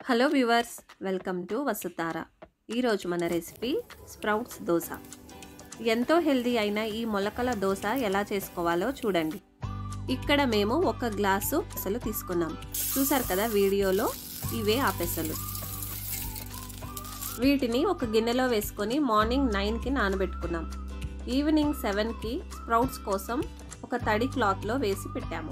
hello viewers welcome to వసుతార ఈరోజు మన రెసిపీ స్ప్రౌట్స్ దోశ ఎంతో హెల్దీ అయిన ఈ మొలకల దోశ ఎలా చేసుకోవాలో చూడండి ఇక్కడ మేము ఒక గ్లాసు పెసలు తీసుకున్నాం చూసారు కదా వీడియోలో ఇవే ఆ పెసలు వీటిని ఒక గిన్నెలో వేసుకొని మార్నింగ్ నైన్కి నానబెట్టుకున్నాం ఈవినింగ్ సెవెన్కి స్ప్రౌట్స్ కోసం ఒక తడి క్లాత్లో వేసి పెట్టాము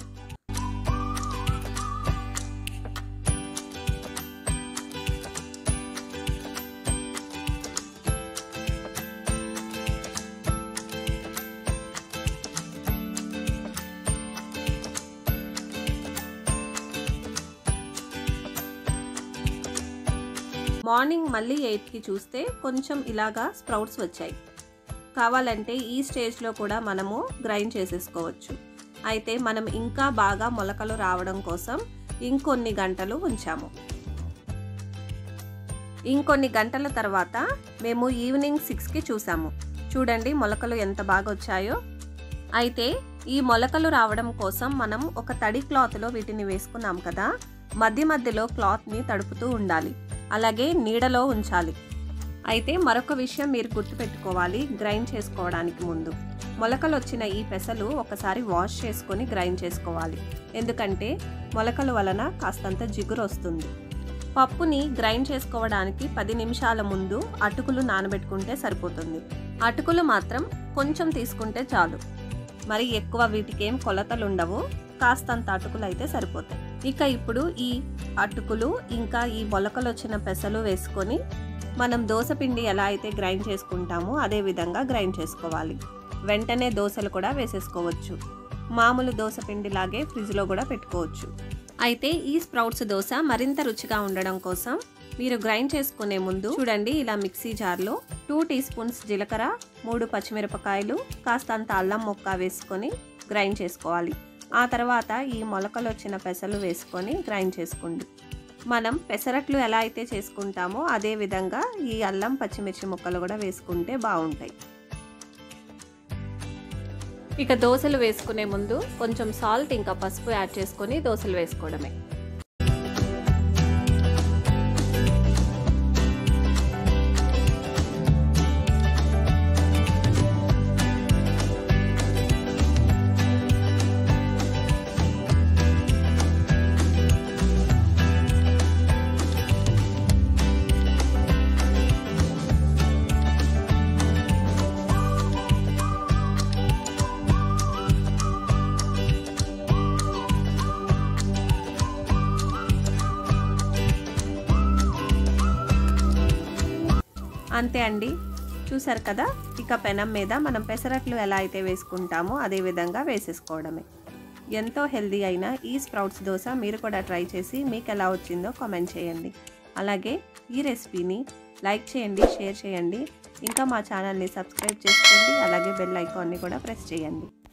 మార్నింగ్ మళ్ళీ ఎయిట్కి చూస్తే కొంచెం ఇలాగా స్ప్రౌట్స్ వచ్చాయి కావాలంటే ఈ స్టేజ్లో కూడా మనము గ్రైండ్ చేసేసుకోవచ్చు అయితే మనం ఇంకా బాగా మొలకలు రావడం కోసం ఇంకొన్ని గంటలు ఉంచాము ఇంకొన్ని గంటల తర్వాత మేము ఈవినింగ్ సిక్స్కి చూసాము చూడండి మొలకలు ఎంత బాగా వచ్చాయో అయితే ఈ మొలకలు రావడం కోసం మనం ఒక తడి క్లాత్లో వీటిని వేసుకున్నాం కదా మధ్య మధ్యలో క్లాత్ని తడుపుతూ ఉండాలి అలాగే నీడలో ఉంచాలి అయితే మరొక విషయం మీరు గుర్తుపెట్టుకోవాలి గ్రైండ్ చేసుకోవడానికి ముందు మొలకలు వచ్చిన ఈ పెసలు ఒకసారి వాష్ చేసుకొని గ్రైండ్ చేసుకోవాలి ఎందుకంటే మొలకల వలన కాస్తంత జిగురు వస్తుంది పప్పుని గ్రైండ్ చేసుకోవడానికి పది నిమిషాల ముందు అటుకులు నానబెట్టుకుంటే సరిపోతుంది అటుకులు మాత్రం కొంచెం తీసుకుంటే చాలు మరి ఎక్కువ వీటికేం కొలతలు ఉండవు కాస్తంత అటుకులు అయితే సరిపోతాయి ఇక ఇప్పుడు ఈ అటుకులు ఇంకా ఈ మొలకలు వచ్చిన పెసలు వేసుకొని మనం దోశ పిండి ఎలా అయితే గ్రైండ్ చేసుకుంటామో అదే విధంగా గ్రైండ్ చేసుకోవాలి వెంటనే దోశలు కూడా వేసేసుకోవచ్చు మామూలు దోశ పిండిలాగే ఫ్రిడ్జ్లో కూడా పెట్టుకోవచ్చు అయితే ఈ స్ప్రౌట్స్ దోశ మరింత రుచిగా ఉండడం కోసం మీరు గ్రైండ్ చేసుకునే ముందు చూడండి ఇలా మిక్సీ జార్లో టూ టీ స్పూన్స్ జీలకర్ర మూడు పచ్చిమిరపకాయలు కాస్తంత అల్లం ముక్క వేసుకొని గ్రైండ్ చేసుకోవాలి ఆ తర్వాత ఈ మొలకలు వచ్చిన పెసలు వేసుకొని గ్రైండ్ చేసుకోండి మనం పెసరట్లు ఎలా అయితే చేసుకుంటామో అదే విధంగా ఈ అల్లం పచ్చిమిర్చి ముక్కలు కూడా వేసుకుంటే బాగుంటాయి ఇక దోశలు వేసుకునే ముందు కొంచెం సాల్ట్ ఇంకా పసుపు యాడ్ చేసుకొని దోశలు వేసుకోవడమే అంతే అండి చూసారు కదా ఇక పెనం మీద మనం పెసరట్లు ఎలా అయితే వేసుకుంటామో అదే విధంగా వేసేసుకోవడమే ఎంతో హెల్దీ అయిన ఈ స్ప్రౌట్స్ దోశ మీరు కూడా ట్రై చేసి మీకు ఎలా వచ్చిందో కామెంట్ చేయండి అలాగే ఈ రెసిపీని లైక్ చేయండి షేర్ చేయండి ఇంకా మా ఛానల్ని సబ్స్క్రైబ్ చేసుకోండి అలాగే బెల్ ఐకాన్ని కూడా ప్రెస్ చేయండి